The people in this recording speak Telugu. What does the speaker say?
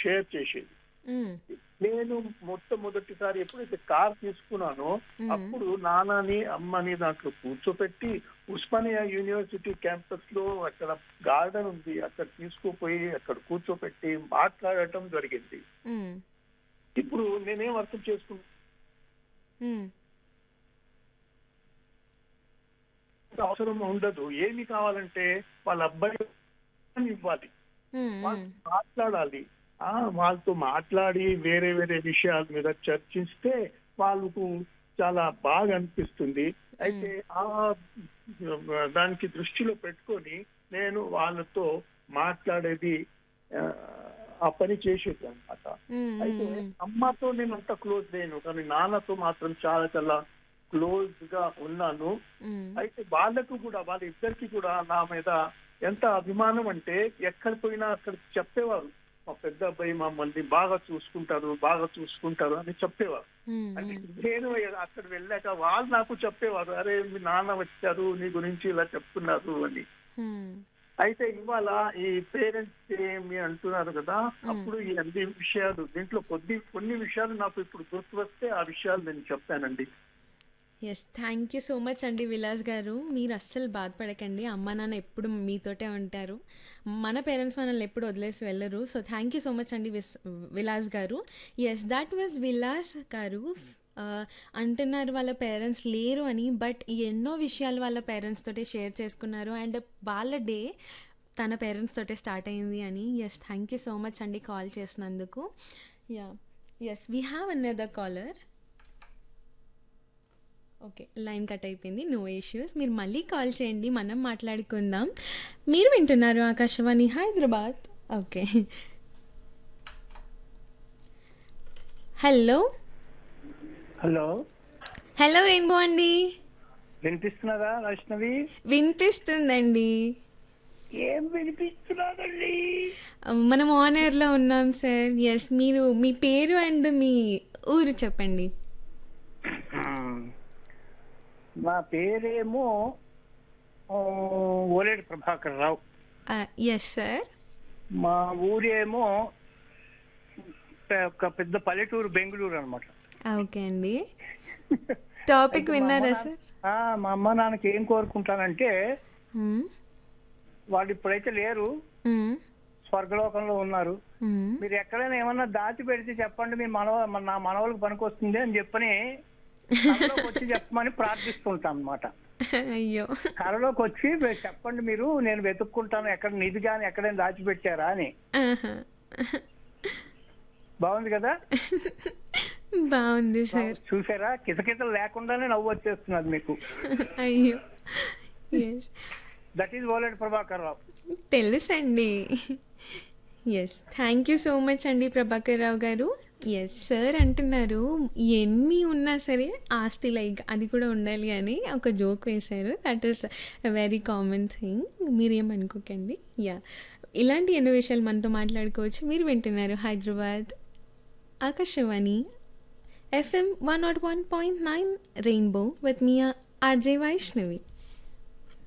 షేర్ చేసేది మ్మ్. నేను మొట్టమొదటిసారి ఎప్పుడైతే కార్ తీసుకున్నానో మ్మ్. అప్పుడు నాన్నని అమ్మని దాంట్లో కూర్చోపెట్టి ఉస్మానియా యూనివర్సిటీ క్యాంపస్ లో అక్కడ గార్డెన్ ఉంది అక్కడ తీసుకుపోయి అక్కడ కూర్చోపెట్టి మాట్లాడటం జరిగింది మ్మ్. ఇప్పుడు నేనేం అర్థం చేసుకున్నా మ్మ్. అవసరం ఉండదు ఏమి కావాలంటే వాళ్ళ అబ్బాయి ఇవ్వాలి మ్మ్. వాళ్ళు మాట్లాడాలి ఆ వాళ్ళతో మాట్లాడి వేరే వేరే విషయాల మీద చర్చిస్తే వాళ్ళకు చాలా బాగా అనిపిస్తుంది అయితే ఆ దానికి దృష్టిలో పెట్టుకొని నేను వాళ్ళతో మాట్లాడేది ఆ, ఆ పని చేసేది అనమాట మ్మ్. అయితే మ్మ్. అమ్మతో నేను అంత క్లోజ్ లేను కానీ నాన్నతో మాత్రం చాలా చాలా క్లోజ్ గా ఉన్నాను మ్మ్. అయితే వాళ్ళకు కూడా వాళ్ళ ఇద్దరికి కూడా నా మీద ఎంత అభిమానం అంటే ఎక్కడ పోయినా అక్కడ చెప్పేవారు మా పెద్ద అబ్బాయి మమ్మల్ని బాగా చూసుకుంటారు బాగా చూసుకుంటారు అని చెప్పేవారు మ్మ్. అంటే నేను అక్కడ వెళ్ళాక వాళ్ళు నాకు చెప్పేవారు అరే మీ నాన్న వచ్చారు నీ గురించి ఇలా చెప్తున్నారు అని మ్మ్. అయితే ఇవాళ ఈ పేరెంట్స్ ఏమి అంటున్నారు కదా అప్పుడు ఈ అన్ని విషయాలు దీంట్లో కొద్ది కొన్ని విషయాలు నాకు ఇప్పుడు గుర్తు వస్తే ఆ విషయాలు నేను చెప్తానండి yes thank you so much అండి విలాస్ గారు మీరు అస్సలు బాధపడకండి అమ్మ నాన్న ఎప్పుడు మీతోటే ఉంటారు మన పేరెంట్స్ మనల్ని ఎప్పుడు వదిలేసి వెళ్ళరు so thank you so much అండి విస్ విలాస్ గారు ఎస్ దాట్ వాజ్ విలాస్ గారు ఆ, అంటున్నారు వాళ్ళ పేరెంట్స్ లేరు అని బట్ ఎన్నో విషయాలు వాళ్ళ పేరెంట్స్ తోటే షేర్ చేసుకున్నారు అండ్ వాళ్ళ డే తన పేరెంట్స్ తోటే స్టార్ట్ అయింది అని yes thank you so much అండి కాల్ చేసినందుకు yeah yes we have another caller okay line cut అయిపోయింది నో ఇష్యూస్ మీరు మళ్ళీ కాల్ చేయండి మనం మాట్లాడుకుందాం మీరు వింటున్నారు Akashvani Hyderabad okay hello hello hello rainbow అండి వినిపిస్తున్నదా వైష్ణవి వినిపిస్తుందండి ఏం వినిపిస్తున్నాదండి మనం ఆన్ ఎయిర్లో ఉన్నాం సార్ ఎస్ మీరు మీ పేరు అండ్ మీ ఊరు చెప్పండి నా పేరేమో ఆ, ఓలేటి ప్రభాకర్ రావు ఎస్ సార్ మా ఊరేమో పె- ఒక పెద్ద పల్లెటూరు బెంగళూరు అనమాట ఓకే అండి టాపిక్ విన్నారా సార్ మా అమ్మ నాన్నకి ఏం కోరుకుంటానంటే మ్మ్. వాళ్ళు ఇప్పుడైతే లేరు మ్మ్. స్వర్గలోకంలో ఉన్నారు మ్మ్. మీరు ఎక్కడైనా ఏమన్నా దాచి పెడితే చెప్పండి మీ మనవ మన- నా మనవలకు పనికొస్తుంది అని చెప్పని కళలోకి వచ్చి చెప్పమని ప్రార్థిస్తుంటాం అనమాట అయ్యో కళలోకి వచ్చి "మీరు చెప్పండి మీరు నేను వెతుక్కుంటాను ఎక్కడ నిధి కానీ ఎక్కడైనా దాచిపెట్టారా అని ఆహా. బాగుంది కదా బాగుంది సార్ చూసారా కితకితలు లేకుండానే నవ్వు వచ్చేస్తున్నది మీకు అయ్యో yes that is Oleti Prabhakar Rao తెలుసండి yes thank you so much అండి ప్రభాకర్ రావు గారు ఎస్ సార్ అంటున్నారు ఎన్ని ఉన్నా సరే ఆస్తి లైక్ అది కూడా ఉండాలి అని ఒక జోక్ వేశారు that is very common thing మీరేమనుకోకండి యా ఇలాంటి ఎన్నో విషయాలు మనతో మాట్లాడుకోవచ్చు మీరు వింటున్నారు Hyderabad Akashvani FM one nought one point nine rainbow with me RJ Vaishnavi